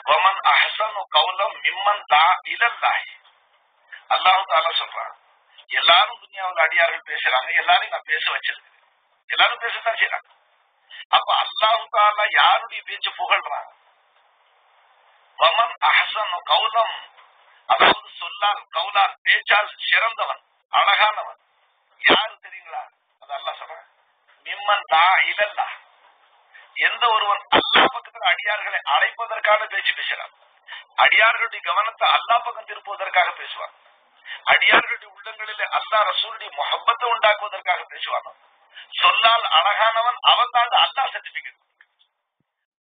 Oman அஹசனு கௌலம் மிம்மன் தா இலல்லாஹி அல்லாஹு தாலா சொல்றான் எல்லாரும் துனியாவில் அடியார்கள் பேசுறாங்க எல்லாரையும் நான் பேச வச்சிருக்கேன் எல்லாரும் பேசத்தான் செய்யறாங்க அப்ப அல்லாஹு தாலா யாருடைய பேச்சு புகழ்றான் வமன் அஹசனு கௌலம் அதாவது சொல்லால் கௌலால் பேச்சால் சிறந்தவன் அழகானவன் யாரு தெரியுங்களா அது அல்லாஹ் சொல்றான் மிம்மன் தா இலல்லா எந்த ஒருவன் அல்லாஹ் பக்கத்தில் அடியார்களை அழைப்பதற்காக பேச்சு பேசுறான் அடியார்களுடைய கவனத்தை அல்லாஹ் பக்கம் திருப்புவதற்காக பேசுவான் அடியார்களுடைய உள்ளங்களிலே அல்லாஹ் ரசூலுடைய முகப்பத்தை உண்டாக்குவதற்காக பேசுவான் சொல்லால் அழகானவன் அவன் தான் அல்லாஹ் சர்டிபிகேட்